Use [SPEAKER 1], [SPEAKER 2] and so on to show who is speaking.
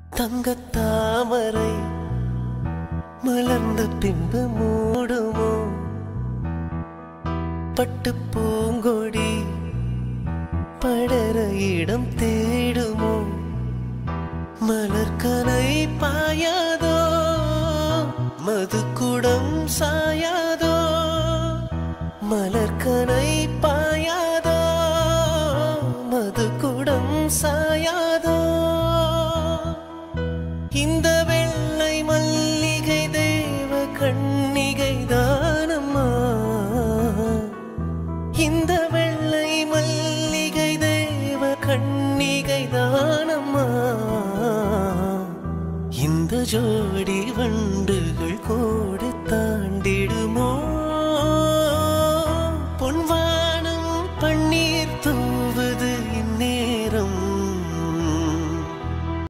[SPEAKER 1] தங்கத் தாமரை மலர்ந்த பின்பு மூடுமோ பட்டு பூங்கொடி படர இடம் தேடுமோ மலர்கனை பாயாதோ மதுக்குடம் சாயாதோ மலர்கனை பாயாதோ மதுக்குடம் சாயாதோ இந்த வெள்ளை மல்லிகை தேவ கண்ணிகை தானம்மா இந்த வெள்ளை மல்லிகை தேவ கண்ணிகை தானம்மா இந்த ஜோடி வண்டுகள்